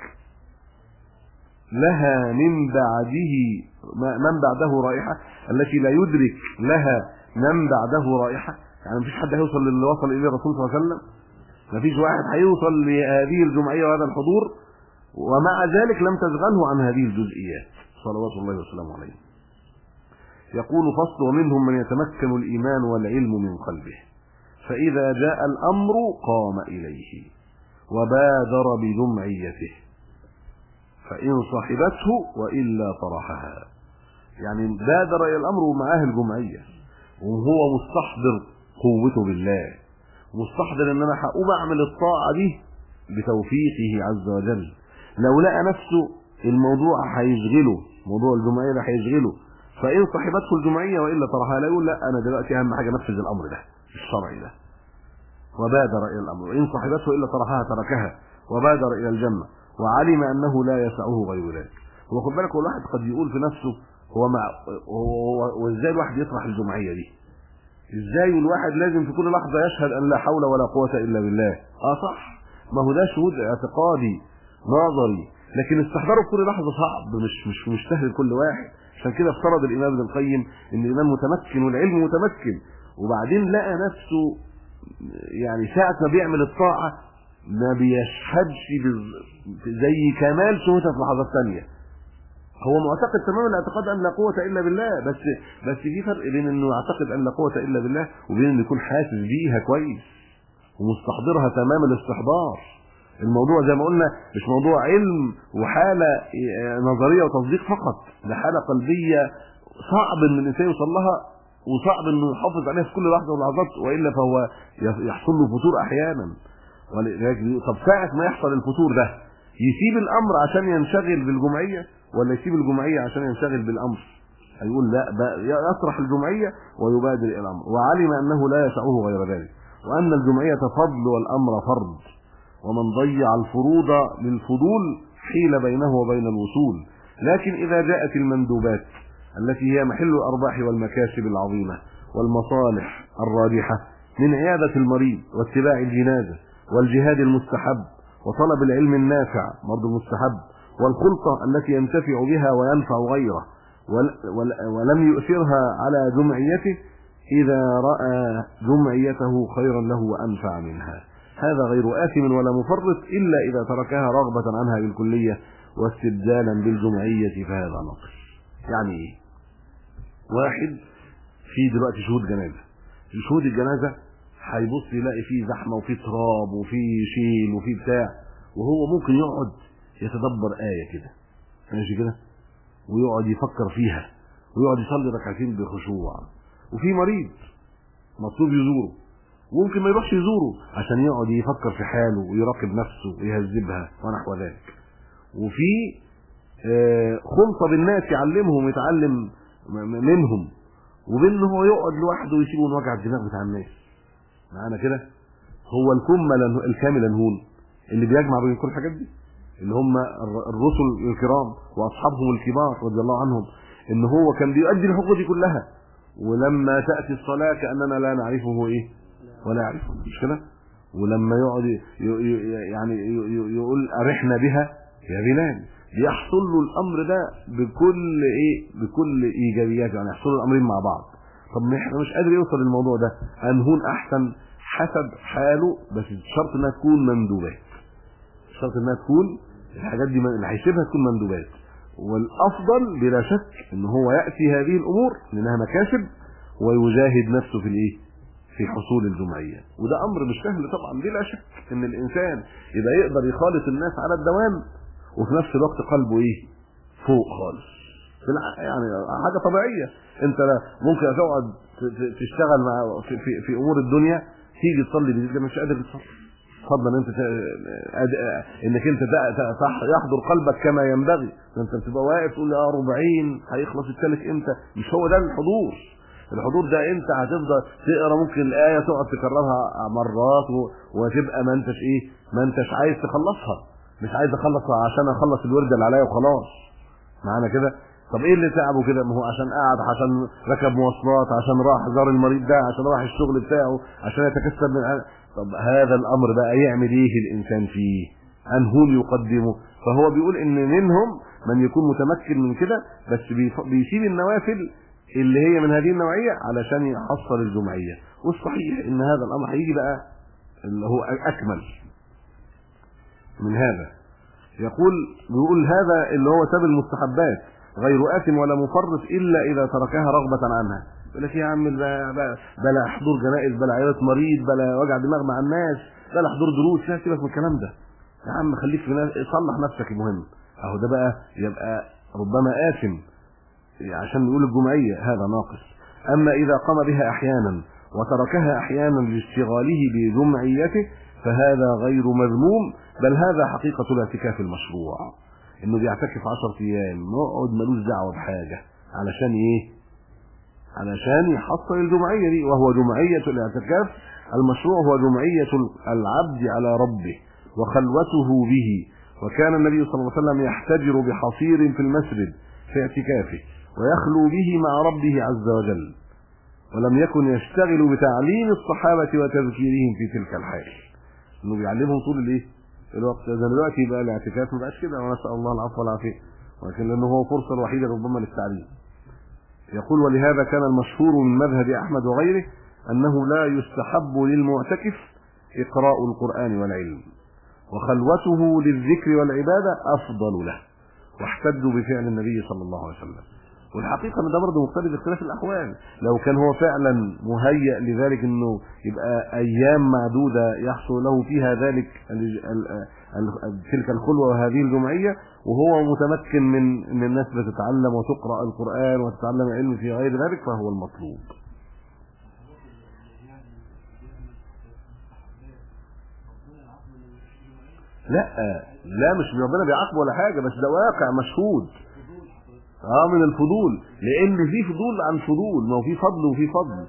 S1: لها من بعده من بعده رائحة التي لا يدرك لها من بعده رائحة يعني مفيش حد هيوصل للي وصل إليه الرسول صلى الله عليه وسلم مفيش واحد هيوصل لهذه الجمعية وهذا الحضور ومع ذلك لم تشغله عن هذه الجزئيات صلوات الله وسلامه عليه يقول فصل ومنهم من يتمكن الإيمان والعلم من قلبه فإذا جاء الأمر قام إليه وبادر بجمعيته فإن صحبته وإلا طرحها يعني بادر إلى الأمر ومعاه الجمعية وهو مستحضر قوته بالله مستحضر ان انا هقوم اعمل الطاعه دي بتوفيقه عز وجل لو لقى نفسه الموضوع هيشغله موضوع الجمعيه ده هيشغله فان صاحبته الجمعيه والا طرحها لا يقول لا انا دلوقتي اهم حاجه انفذ الامر ده الشرعي ده وبادر الى الامر وان صاحبته الا طرحها تركها وبادر الى الجنه وعلم انه لا يسعه غير ذلك وخد بالك هو الواحد قد يقول في نفسه هو مع هو وازاي الواحد يطرح الجمعيه دي ازاي الواحد لازم في كل لحظه يشهد ان لا حول ولا قوه الا بالله اه صح ما هو ده شهود اعتقادي نظري لكن استحضاره في كل لحظه صعب مش مش مش سهل لكل واحد عشان كده افترض الامام ابن القيم ان الامام متمكن والعلم متمكن وبعدين لقى نفسه يعني ساعه ما بيعمل الطاعه ما بيشهدش زي كمال شهوده في لحظات ثانيه هو معتقد تمام الاعتقاد ان لا قوه الا بالله بس بس في فرق بين انه يعتقد ان لا قوه الا بالله وبين انه يكون حاسس بيها كويس ومستحضرها تمام الاستحضار الموضوع زي ما قلنا مش موضوع علم وحاله نظريه وتصديق فقط ده حاله قلبيه صعب ان الانسان يوصل لها وصعب انه يحافظ عليها في كل لحظه ولحظات والا فهو يحصل له فتور احيانا ولذلك طب ساعه ما يحصل الفتور ده يسيب الامر عشان ينشغل بالجمعيه ولا يسيب الجمعيه عشان ينشغل بالامر هيقول لا يطرح الجمعيه ويبادر الى الامر وعلم انه لا يسعه غير ذلك وان الجمعيه فضل والامر فرض ومن ضيع الفروض للفضول حيل بينه وبين الوصول لكن اذا جاءت المندوبات التي هي محل الارباح والمكاسب العظيمه والمصالح الراجحه من عياده المريض واتباع الجنازه والجهاد المستحب وطلب العلم النافع برضه المستحب والخلطه التي ينتفع بها وينفع غيره ولم يؤثرها على جمعيته إذا رأى جمعيته خيرا له وأنفع منها هذا غير آثم ولا مفرط إلا إذا تركها رغبة عنها بالكلية واستبدالا بالجمعية فهذا نقص يعني إيه واحد في دلوقتي شهود جنازة شهود الجنازة هيبص يلاقي فيه زحمة وفيه تراب وفيه شيل وفيه بتاع وهو ممكن يقعد يتدبر آية كده ماشي كده ويقعد يفكر فيها ويقعد يصلي ركعتين بخشوع وفي مريض مطلوب يزوره وممكن ما يروحش يزوره عشان يقعد يفكر في حاله ويراقب نفسه ويهذبها ونحو ذلك وفي خلطه بالناس يعلمهم يتعلم منهم وبين هو يقعد لوحده ويسيبه من وجع الدماغ بتاع الناس معانا كده هو الكمل الكامل الهون اللي بيجمع بين كل الحاجات دي اللي هم الرسل الكرام واصحابهم الكبار رضي الله عنهم ان هو كان بيؤدي الحقوق دي كلها ولما تاتي الصلاه كاننا لا نعرفه ايه ولا يعرفه مش كده ولما يقعد يعني يقول ارحنا بها يا بلال بيحصل له الامر ده بكل ايه بكل ايجابيات يعني يحصل الامرين مع بعض طب ما احنا مش قادر يوصل للموضوع ده انهون احسن حسب حاله بس شرط انها تكون مندوبات شرط انها تكون الحاجات دي اللي هيسيبها تكون مندوبات والافضل بلا شك ان هو ياتي هذه الامور لانها مكاسب ويجاهد نفسه في الايه في حصول الجمعيه وده امر مش سهل طبعا بلا شك ان الانسان يبقى يقدر يخالط الناس على الدوام وفي نفس الوقت قلبه ايه فوق خالص في يعني حاجه طبيعيه انت لا ممكن تقعد تشتغل مع في, في, في امور الدنيا تيجي تصلي بالليل مش قادر تصلي فضلا انت انك انت صح يحضر قلبك كما ينبغي انت بتبقى واقف تقول يا 40 هيخلص الثالث امتى مش هو ده الحضور الحضور ده انت هتفضل تقرا ممكن الايه تقعد تكررها مرات وتبقى ما انتش ايه ما انتش عايز تخلصها مش عايز اخلصها عشان اخلص الورده اللي عليا وخلاص معانا كده طب ايه اللي تعبه كده ما هو عشان قاعد عشان ركب مواصلات عشان راح زار المريض ده عشان راح الشغل بتاعه عشان يتكسب من طب هذا الامر بقى يعمل ايه الانسان فيه انهون يقدمه فهو بيقول ان منهم من يكون متمكن من كده بس بيسيب النوافل اللي هي من هذه النوعيه علشان يحصل الجمعيه والصحيح ان هذا الامر هيجي بقى اللي هو اكمل من هذا يقول بيقول هذا اللي هو ساب المستحبات غير آثم ولا مفرط إلا إذا تركها رغبة عنها يقول لك يا عم بلا, بلا حضور جنائز بلا عيادة مريض بلا وجع دماغ مع الناس بلا حضور دروس لا سيبك من الكلام ده يا عم خليك في ناس صلح نفسك المهم اهو ده بقى يبقى ربما آثم عشان نقول الجمعية هذا ناقص أما إذا قام بها أحيانا وتركها أحيانا لاشتغاله بجمعيته فهذا غير مذموم بل هذا حقيقة الاعتكاف المشروع انه بيعتكف 10 ايام يقعد ملوش دعوه بحاجه علشان ايه علشان يحصل الجمعيه دي وهو جمعيه الاعتكاف المشروع هو جمعيه العبد على ربه وخلوته به وكان النبي صلى الله عليه وسلم يحتجر بحصير في المسجد في اعتكافه ويخلو به مع ربه عز وجل ولم يكن يشتغل بتعليم الصحابه وتذكيرهم في تلك الحال انه بيعلمهم طول الايه الوقت ده دلوقتي بقى الاعتكاف ما بقاش كده ونسال الله العفو والعافيه ولكن لانه هو فرصه الوحيده ربما للتعليم يقول ولهذا كان المشهور من مذهب احمد وغيره انه لا يستحب للمعتكف اقراء القران والعلم وخلوته للذكر والعباده افضل له واحتجوا بفعل النبي صلى الله عليه وسلم والحقيقه ان ده برضه مختلف اختلاف الاحوال لو كان هو فعلا مهيأ لذلك انه يبقى ايام معدوده يحصل له فيها ذلك تلك الخلوة وهذه الجمعية وهو متمكن من ان الناس بتتعلم وتقرأ القرآن وتتعلم علم في غير ذلك فهو المطلوب لا لا مش ربنا بيعاقبه ولا حاجة بس ده واقع مشهود اه من الفضول لان في فضول عن فضول ما هو في فضل وفي فضل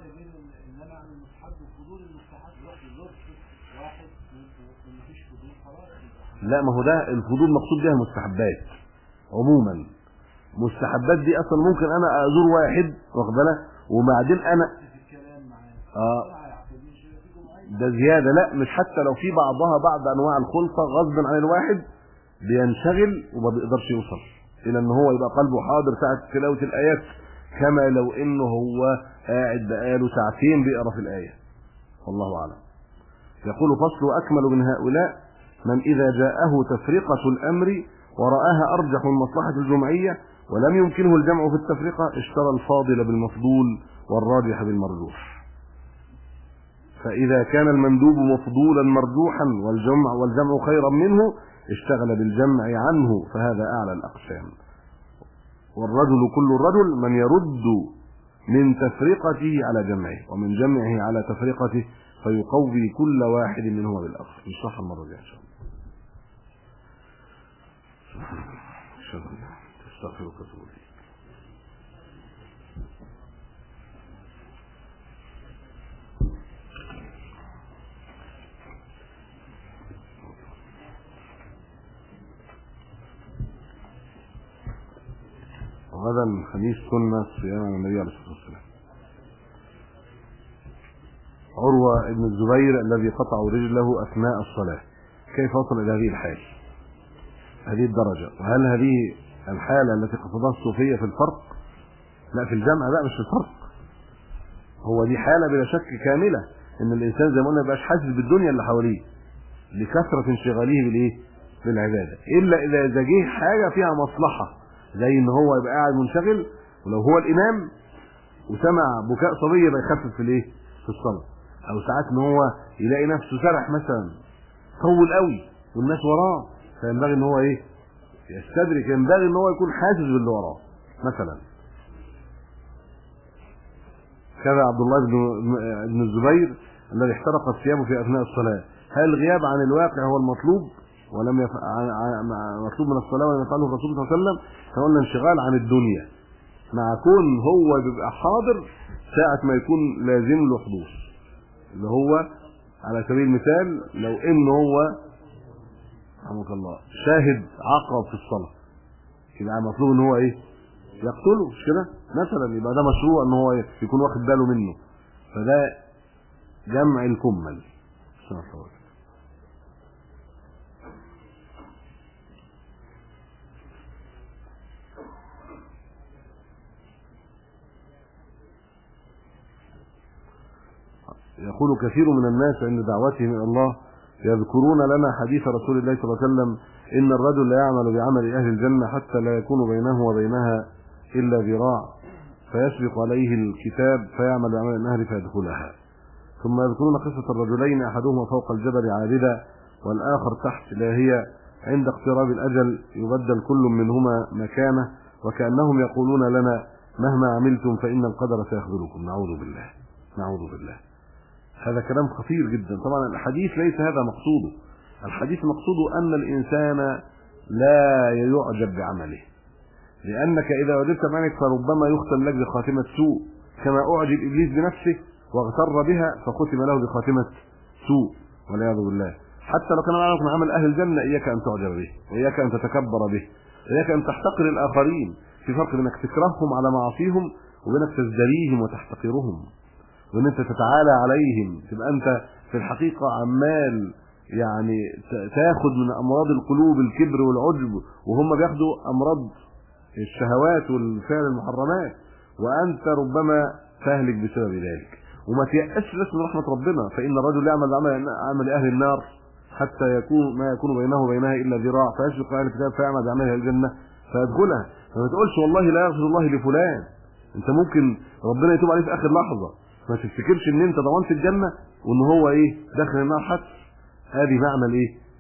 S1: لا ما هو ده الفضول مقصود بها المستحبات عموما مستحبات دي اصلا ممكن انا ازور واحد واخد بالك وبعدين انا اه ده زيادة لا مش حتى لو في بعضها بعض انواع الخلطة غصبا عن الواحد بينشغل وما بيقدرش يوصل الى ان هو يبقى قلبه حاضر ساعة تلاوة الايات كما لو انه هو قاعد بقاله ساعتين بيقرا في الايه والله اعلم يقول فصل اكمل من هؤلاء من اذا جاءه تفرقة الامر ورآها ارجح من مصلحة الجمعية ولم يمكنه الجمع في التفرقة اشترى الفاضل بالمفضول والراجح بالمرجوح فإذا كان المندوب مفضولا مرجوحا والجمع والجمع خيرا منه اشتغل بالجمع عنه فهذا أعلى الأقسام والرجل كل الرجل من يرد من تفرقته على جمعه ومن جمعه على تفرقته فيقوي كل واحد منهما بالآخر نشرحها المرة الجاية إن شاء الله أشهد أن لا استغفرك واتوب إليك وغدا الخميس سنة صيام النبي عليه الصلاة والسلام عروة ابن الزبير الذي قطع رجله أثناء الصلاة كيف وصل إلى هذه الحال هذه الدرجة وهل هذه الحالة التي قصدها الصوفية في الفرق لا في الجمع لا مش في الفرق هو دي حالة بلا شك كاملة ان الانسان زي ما قلنا يبقاش حاسس بالدنيا اللي حواليه لكثرة انشغاله بالايه بالعبادة الا اذا اذا جه حاجة فيها مصلحة زي ان هو يبقى قاعد منشغل ولو هو الامام وسمع بكاء صبي يبقى يخفف في الايه في الصلاه او ساعات ان هو يلاقي نفسه سرح مثلا طول قوي والناس وراه فينبغي ان هو ايه يستدرك ينبغي ان هو يكون حاسس باللي وراه مثلا كذا عبد الله بن بن الزبير الذي احترق ثيابه في اثناء الصلاه هل الغياب عن الواقع هو المطلوب ولم يف... مطلوب من الصلاه ولم يفعله الرسول صلى الله عليه وسلم فقلنا انشغال عن الدنيا مع كون هو بيبقى حاضر ساعة ما يكون لازم له حضور اللي هو على سبيل المثال لو ان هو رحمك الله شاهد عقرب في الصلاة يبقى مطلوب ان هو ايه يقتله مش كده مثلا يبقى ده مشروع ان هو يكون واخد باله منه فده جمع الكمل سبحان الله يقول كثير من الناس عند دعوتهم الى الله يذكرون لنا حديث رسول الله صلى الله عليه وسلم ان الرجل لا يعمل بعمل اهل الجنه حتى لا يكون بينه وبينها الا ذراع فيسبق عليه الكتاب فيعمل بعمل النهر فيدخلها ثم يذكرون قصه الرجلين احدهما فوق الجبل عابدا والاخر تحت لاهيه عند اقتراب الاجل يبدل كل منهما مكانه وكانهم يقولون لنا مهما عملتم فان القدر سيخذلكم نعوذ بالله نعوذ بالله هذا كلام خطير جدا طبعا الحديث ليس هذا مقصوده الحديث مقصوده أن الإنسان لا يعجب بعمله لأنك إذا وجدت بعملك فربما يختم لك بخاتمة سوء كما أعجب إبليس بنفسه واغتر بها فختم له بخاتمة سوء والعياذ بالله حتى لو كان معك من عمل أهل الجنة إياك أن تعجب به وإياك أن تتكبر به إياك أن تحتقر الآخرين في فرق بينك تكرههم على معاصيهم وبينك تزدريهم وتحتقرهم وان انت تتعالى عليهم تبقى انت في الحقيقة عمال يعني تاخد من امراض القلوب الكبر والعجب وهم بياخدوا امراض الشهوات والفعل المحرمات وانت ربما تهلك بسبب ذلك وما تيأسش بس من رحمة ربنا فإن الرجل يعمل عمل عمل أهل النار حتى يكون ما يكون بينه وبينها إلا ذراع فيسبق أهل الكتاب فيعمل بعملها الجنة فيدخلها فما تقولش والله لا يغفر الله لفلان انت ممكن ربنا يتوب عليه في اخر لحظه ما تفتكرش ان انت ضمنت الجنه وان هو ايه داخل النار حتى هذه معنى الايه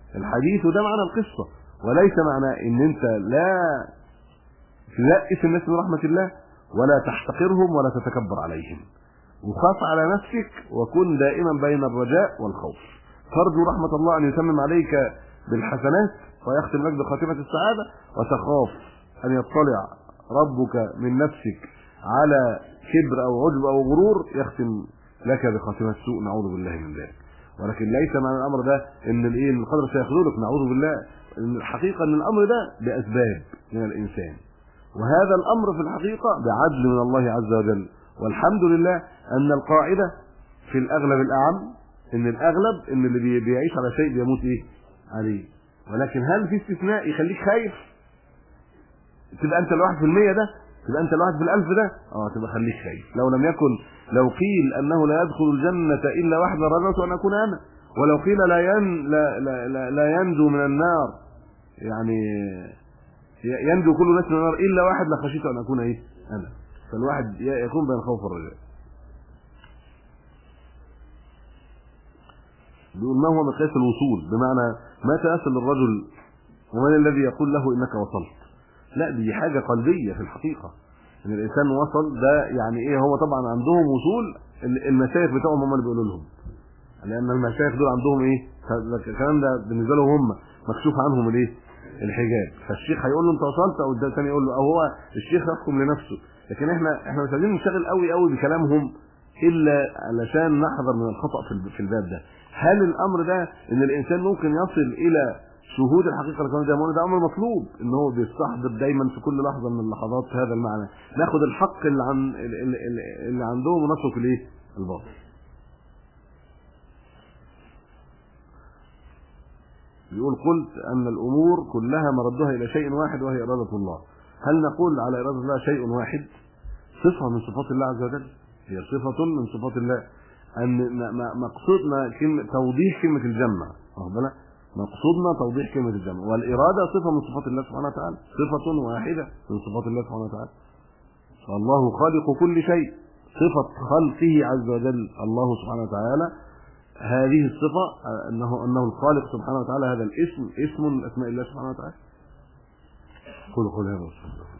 S1: الحديث ده معنى القصة وليس معنى ان انت لا تيأس الناس من رحمة الله ولا تحتقرهم ولا تتكبر عليهم وخاف على نفسك وكن دائما بين الرجاء والخوف ترجو رحمة الله أن يتمم عليك بالحسنات ويختم لك بخاتمة السعادة وتخاف أن يطلع ربك من نفسك على كبر أو عجب أو غرور يختم لك بخاتمة سوء نعوذ بالله من ذلك ولكن ليس معنى الأمر ده إن الإيه القدر سيخذلك نعوذ بالله إن الحقيقة إن الأمر ده بأسباب من الإنسان وهذا الأمر في الحقيقة بعدل من الله عز وجل والحمد لله أن القاعدة في الأغلب الأعم إن الأغلب إن اللي بيعيش على شيء بيموت إيه عليه ولكن هل في استثناء يخليك خايف تبقى أنت الواحد في المية ده تبقى أنت الواحد في الألف ده اه تبقى خليك خايف لو لم يكن لو قيل أنه لا يدخل الجنة إلا واحد رجعت أن أكون أنا ولو قيل لا ين لا لا لا, لا ينجو من النار يعني ينجو كل الناس من النار الا واحد لخشيت ان اكون ايه انا فالواحد يكون بين الخوف والرجاء بيقول ما هو مقياس الوصول بمعنى متى يصل الرجل ومن الذي يقول له انك وصلت لا دي حاجة قلبية في الحقيقة ان الانسان وصل ده يعني ايه هو طبعا عندهم وصول المشايخ بتوعهم هم اللي بيقولوا لهم لان المشايخ دول عندهم ايه الكلام ده بالنسبه لهم هم مكشوف عنهم الايه الحجاب فالشيخ هيقول له انت وصلت او الثاني يقول له او هو الشيخ يحكم لنفسه لكن احنا احنا مش عايزين نشتغل قوي قوي بكلامهم الا علشان نحذر من الخطا في في الباب ده هل الامر ده ان الانسان ممكن يصل الى شهود الحقيقه اللي ده ده امر مطلوب ان هو بيستحضر دايما في كل لحظه من اللحظات هذا المعنى ناخد الحق اللي عن اللي, اللي عندهم ونترك الايه الباطل يقول قلت أن الأمور كلها مردها إلى شيء واحد وهي إرادة الله هل نقول على إرادة الله شيء واحد صفة من صفات الله عز وجل هي صفة من صفات الله أن مقصودنا كلمة توضيح كلمة الجمع واخد بالك مقصودنا توضيح كلمة الجمع والإرادة صفة من صفات الله سبحانه وتعالى صفة واحدة من صفات الله سبحانه وتعالى فالله خالق كل شيء صفة خلقه عز وجل الله سبحانه وتعالى هذه الصفة أنه أنه الخالق سبحانه وتعالى هذا الاسم اسم من أسماء الله سبحانه وتعالى قل قل هذا